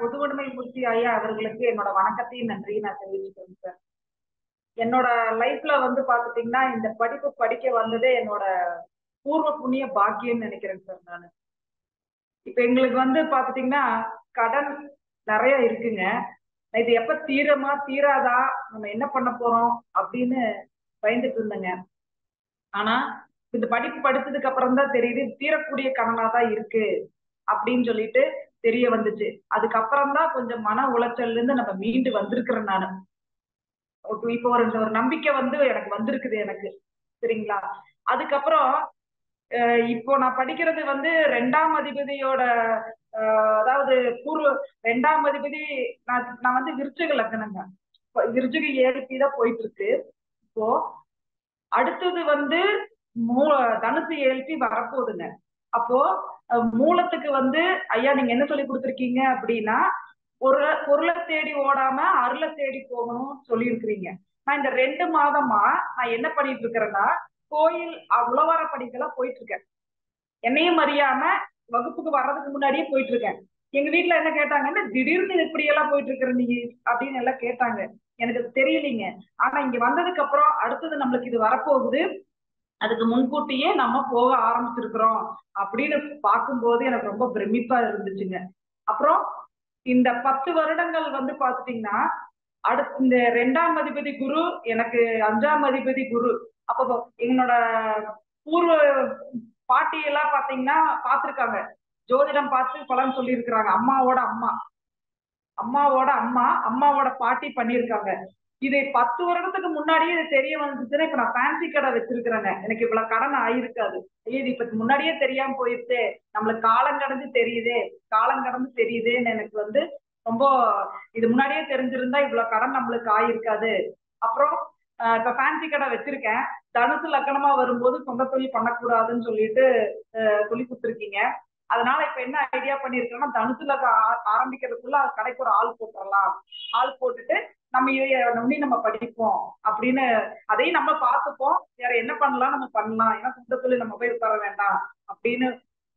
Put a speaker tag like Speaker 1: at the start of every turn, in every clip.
Speaker 1: பொதுவுடைமை மூர்த்தி ஐயா அவர்களுக்கு என்னோட வணக்கத்தையும் நன்றியும் நான் தெரிவிச்சுக்கிறேன் சார் என்னோட லைஃப்ல வந்து பாத்துட்டீங்கன்னா இந்த படிப்பு படிக்க வந்ததே என்னோட பூர்வ புண்ணிய பாக்கியம்னு நினைக்கிறேன் சார் நான் இப்ப எங்களுக்கு வந்து பாத்துட்டீங்கன்னா கடன் நிறைய இருக்குங்க இது எப்ப தீரமா தீராதா நம்ம என்ன பண்ண போறோம் அப்படின்னு பயந்துட்டு இருந்தேங்க ஆனா இந்த படிப்பு படிச்சதுக்கு அப்புறம் தான் தெரியுது தீரக்கூடிய கடனா தான் இருக்கு அப்படின்னு சொல்லிட்டு தெரிய வந்துச்சு அதுக்கப்புறம் தான் கொஞ்சம் மன உளைச்சல்ல இருந்து நம்ம மீண்டு வந்திருக்கிறேன் நானு இப்போ ஒரு ஒரு நம்பிக்கை வந்து எனக்கு வந்திருக்குது எனக்கு சரிங்களா அதுக்கப்புறம் இப்போ நான் படிக்கிறது வந்து ரெண்டாம் அதிபதியோட அதாவது பூர்வ ரெண்டாம் அதிபதி நான் நான் வந்து விருச்சக லக்னங்க விருச்சக ஏழ்பி தான் போயிட்டு இருக்கு இப்போ அடுத்தது வந்து மூ தனுசு ஏழ்பி வரப்போகுதுங்க அப்போ மூலத்துக்கு வந்து ஐயா நீங்க என்ன சொல்லி கொடுத்துருக்கீங்க அப்படின்னா ஒரு பொருளை தேடி ஓடாம அருளை தேடி போகணும் சொல்லியிருக்கிறீங்க நான் இந்த ரெண்டு மாதமா நான் என்ன பண்ணிட்டு இருக்கிறேன்னா கோயில் உழவார படிக்கெல்லாம் போயிட்டு இருக்கேன் என்னையும் அறியாம வகுப்புக்கு வர்றதுக்கு முன்னாடியே போயிட்டு இருக்கேன் எங்க வீட்டுல என்ன கேட்டாங்கன்னா திடீர்னு இப்படி எல்லாம் போயிட்டு இருக்கிற நீ அப்படின்னு எல்லாம் கேட்டாங்க எனக்கு தெரியலீங்க ஆனா இங்க வந்ததுக்கு அப்புறம் அடுத்தது நம்மளுக்கு இது வரப்போகுது அதுக்கு முன்கூட்டியே நம்ம போக ஆரம்பிச்சிருக்கிறோம் அப்படின்னு பார்க்கும்போது எனக்கு ரொம்ப பிரமிப்பா இருந்துச்சுங்க அப்புறம் இந்த பத்து வருடங்கள் வந்து பாத்துட்டீங்கன்னா அடுத்து இந்த ரெண்டாம் அதிபதி குரு எனக்கு அஞ்சாம் அதிபதி குரு அப்போ என்னோட பூர்வ பாட்டி எல்லாம் பாத்தீங்கன்னா பாத்திருக்காங்க ஜோதிடம் பார்த்து பலன் சொல்லி இருக்கிறாங்க அம்மாவோட அம்மா அம்மாவோட அம்மா அம்மாவோட பாட்டி பண்ணியிருக்காங்க இது பத்து வருடத்துக்கு முன்னாடியே இது தெரிய வந்துச்சுன்னா இப்ப நான் ஃபேன்சி கடை வச்சிருக்கிறேங்க எனக்கு இவ்வளவு கடன் ஆயிருக்காது ஐயோ இது இப்ப முன்னாடியே தெரியாம போயிடுச்சு நம்மளுக்கு காலம் கடந்து தெரியுதே காலம் கடந்து தெரியுதுன்னு எனக்கு வந்து ரொம்ப இது முன்னாடியே தெரிஞ்சிருந்தா இவ்வளவு கடன் நம்மளுக்கு ஆயிருக்காது அப்புறம் இப்ப ஃபேன்சி கடை வச்சிருக்கேன் தனுசு லக்கணமா வரும்போது சொந்த தொழில் பண்ணக்கூடாதுன்னு சொல்லிட்டு சொல்லி கொடுத்துருக்கீங்க அதனால இப்ப என்ன ஐடியா பண்ணிருக்கோம்னா தனுசுல ஆரம்பிக்கிறதுக்குள்ள கடைக்கு ஒரு ஆள் போட்டுடலாம் ஆள் போட்டுட்டு நம்ம இதை நம்பி நம்ம படிப்போம் அப்படின்னு அதையும் நம்ம பார்த்துப்போம் வேற என்ன பண்ணலாம் நம்ம பண்ணலாம் ஏன்னா சொந்த தொழில் நம்ம போய் உட்கார வேண்டாம் அப்படின்னு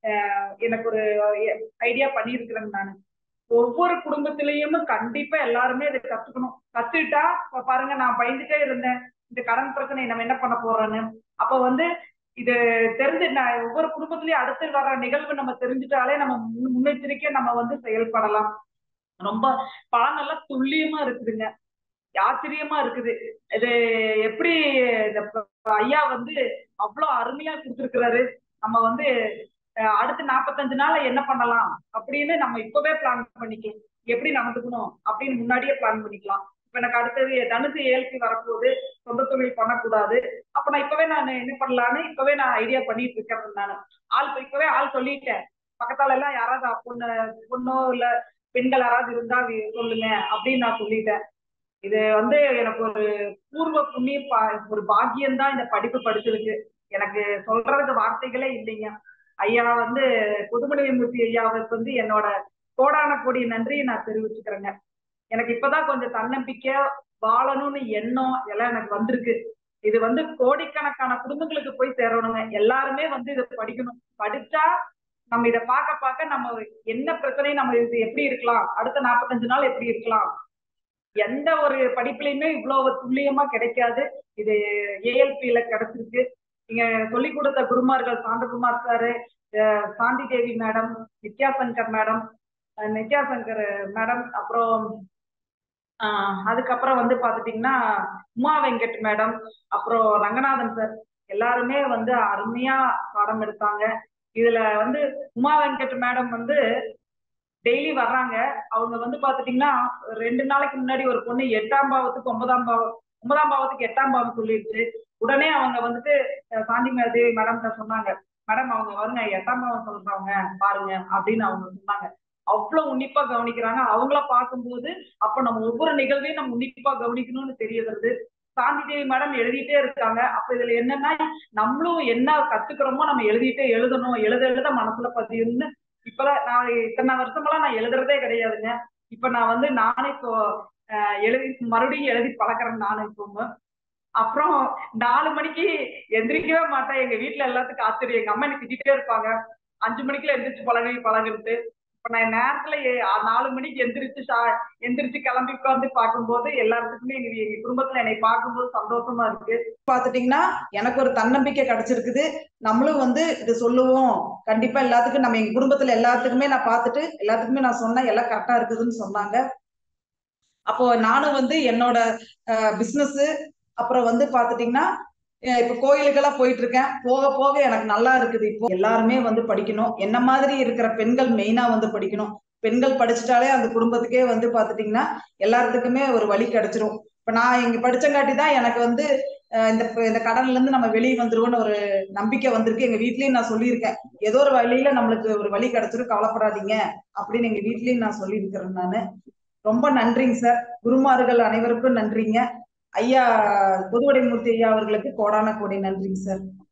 Speaker 1: எனக்கு ஒரு ஐடியா பண்ணியிருக்கிறேன் நான் ஒவ்வொரு குடும்பத்திலையும் கண்டிப்பா எல்லாருமே இதை கத்துக்கணும் கத்துக்கிட்டா பாருங்க நான் பயந்துட்டே இருந்தேன் இந்த கடன் பிரச்சனை நம்ம என்ன பண்ண போறோன்னு அப்ப வந்து இது தெரிஞ்சு நான் ஒவ்வொரு குடும்பத்திலயும் அடுத்து வர்ற நிகழ்வு நம்ம தெரிஞ்சுட்டாலே நம்ம முன்னெச்சரிக்கையா நம்ம வந்து செயல்படலாம் ரொம்ப பலனெல்லாம் துல்லியமா இருக்குதுங்க ஆச்சரியமா இருக்குது இது எப்படி இந்த ஐயா வந்து அவ்வளவு அருமையா கொடுத்துருக்கிறாரு நம்ம வந்து அடுத்த நாற்பத்தஞ்சு நாள் என்ன பண்ணலாம் அப்படின்னு நம்ம இப்பவே பிளான் பண்ணிக்கலாம் எப்படி நடந்துக்கணும் அப்படின்னு முன்னாடியே பிளான் பண்ணிக்கலாம் இப்ப எனக்கு அடுத்தது தனுசு ஏழ்பி வரப்போகுது சொந்த தொழில் பண்ணக்கூடாது அப்ப நான் இப்பவே நான் என்ன பண்ணலான்னு இப்பவே நான் ஐடியா பண்ணிட்டு இருக்கேன் நான் ஆள் இப்பவே ஆள் சொல்லிட்டேன் பக்கத்தால எல்லாம் யாராவது பொண்ணு பொண்ணோ இல்ல பெண்கள் யாராவது இருந்தா சொல்லுங்க அப்படின்னு நான் சொல்லிட்டேன் இது வந்து எனக்கு ஒரு பூர்வ புண்ணிய ஒரு பாக்கியம் தான் இந்த படிப்பு படிச்சிருக்கு எனக்கு சொல்றதுக்கு வார்த்தைகளே இல்லைங்க ஐயா வந்து புதுமணிமூர்த்தி ஐயாவுக்கு வந்து என்னோட கோடான கோடி நன்றியை நான் தெரிவிச்சுக்கிறேங்க எனக்கு இப்பதான் கொஞ்சம் தன்னம்பிக்கை வாழணும்னு எண்ணம் எல்லாம் எனக்கு வந்திருக்கு இது வந்து கோடிக்கணக்கான குடும்பங்களுக்கு போய் சேரணுங்க எல்லாருமே வந்து இதை படிக்கணும் படிச்சா நம்ம இதை பார்க்க பார்க்க நம்ம என்ன பிரச்சனையும் நம்ம இது எப்படி இருக்கலாம் அடுத்த நாற்பத்தஞ்சு நாள் எப்படி இருக்கலாம் எந்த ஒரு படிப்புலையுமே இவ்வளவு துல்லியமா கிடைக்காது இது ஏஎல்பியில கிடைச்சிருக்கு நீங்க சொல்லி கொடுத்த குருமார்கள் Santhakumar sir Shanthi Devi madam Nithyashankar madam Nithyashankar madam அப்புறம் அதுக்கப்புறம் வந்து பாத்துட்டீங்கன்னா உமா வெங்கட் மேடம் அப்புறம் ரங்கநாதன் சார் எல்லாருமே வந்து அருமையா பாடம் எடுத்தாங்க இதுல வந்து உமா வெங்கட் மேடம் வந்து டெய்லி வர்றாங்க அவங்க வந்து பாத்துட்டீங்கன்னா ரெண்டு நாளைக்கு முன்னாடி ஒரு பொண்ணு எட்டாம் பாவத்துக்கு ஒன்பதாம் பாவம் ஒன்பதாம் பாவத்துக்கு எட்டாம் பாவம் சொல்லிடுச்சு உடனே அவங்க வந்துட்டு சாந்தி தேவி மேடம் சொன்னாங்க மேடம் அவங்க வருங்க எட்டாம் பாவம் சொல்றவங்க பாருங்க அப்படின்னு அவங்க சொன்னாங்க அவ்வளவு உன்னிப்பா கவனிக்கிறாங்க அவங்கள பார்க்கும்போது அப்ப நம்ம ஒவ்வொரு நிகழ்வையும் நம்ம உன்னிப்பா கவனிக்கணும்னு தெரிய வருது சாந்தி தேவி மேடம் எழுதிட்டே இருக்காங்க அப்ப இதுல என்னன்னா நம்மளும் என்ன கத்துக்கிறோமோ நம்ம எழுதிட்டே எழுதணும் எழுத எழுத மனசுல பதியும்னு இப்பதான் நான் இத்தனை வருஷமெல்லாம் நான் எழுதுறதே கிடையாதுங்க இப்ப நான் வந்து நானே இப்போ எழுதி மறுபடியும் எழுதி பழக்கிறேன் நானும் இப்போ அப்புறம் நாலு மணிக்கு எந்திரிக்கவே மாட்டேன் எங்க வீட்டுல எல்லாத்துக்கும் ஆச்சரியம் எங்க அம்மா எனக்கு திட்டிட்டே இருப்பாங்க அஞ்சு மணிக்குள்ள எந்திரிச்சு பழகி பழகுறது இப்ப நான் நேரத்துல ஏ- ஆ, நாலு மணிக்கு எந்திரிச்சு சா- எந்திரிச்சு கிளம்பி உட்காந்து பார்க்கும்போது எல்லாத்துக்குமே எங்க எங்க குடும்பத்துல என்னை பார்க்கும்போது சந்தோஷமா இருக்கு பாத்துட்டீங்கன்னா எனக்கு ஒரு தன்னம்பிக்கை கிடைச்சிருக்குது நம்மளும் வந்து இது சொல்லுவோம் கண்டிப்பா எல்லாத்துக்கும் நம்ம எங்க குடும்பத்துல எல்லாத்துக்குமே நான் பார்த்துட்டு எல்லாத்துக்குமே நான் சொன்னேன் எல்லாம் கரெக்டா இருக்குதுன்னு சொன்னாங்க அப்போ நானும் வந்து என்னோட பிசினஸ் அப்புறம் வந்து பாத்துட்டீங்கன்னா அஹ் இப்ப கோயிலுக்கெல்லாம் போயிட்டு இருக்கேன் போக போக எனக்கு நல்லா இருக்குது இப்போ எல்லாருமே வந்து படிக்கணும் என்ன மாதிரி இருக்கிற பெண்கள் மெயினா வந்து படிக்கணும் பெண்கள் படிச்சுட்டாலே அந்த குடும்பத்துக்கே வந்து பாத்துட்டீங்கன்னா எல்லாத்துக்குமே ஒரு வழி கிடைச்சிரும் இப்ப நான் இங்க படிச்சங்காட்டி தான் எனக்கு வந்து அஹ் இந்த இந்த கடன்ல இருந்து நம்ம வெளியே வந்துருவோம்னு ஒரு நம்பிக்கை வந்திருக்கு எங்க வீட்லயும் நான் சொல்லியிருக்கேன் ஏதோ ஒரு வழியில நம்மளுக்கு ஒரு வழி கிடைச்சிரும் கவலைப்படாதீங்க அப்படின்னு எங்க வீட்லயும் நான் சொல்லியிருக்கிறேன் நானு ரொம்ப நன்றிங்க சார் குருமார்கள் அனைவருக்கும் நன்றிங்க ஐயா புதுவடைமூர்த்தி ஐயா அவர்களுக்கு கோடான கோடி நன்றிங்க சார்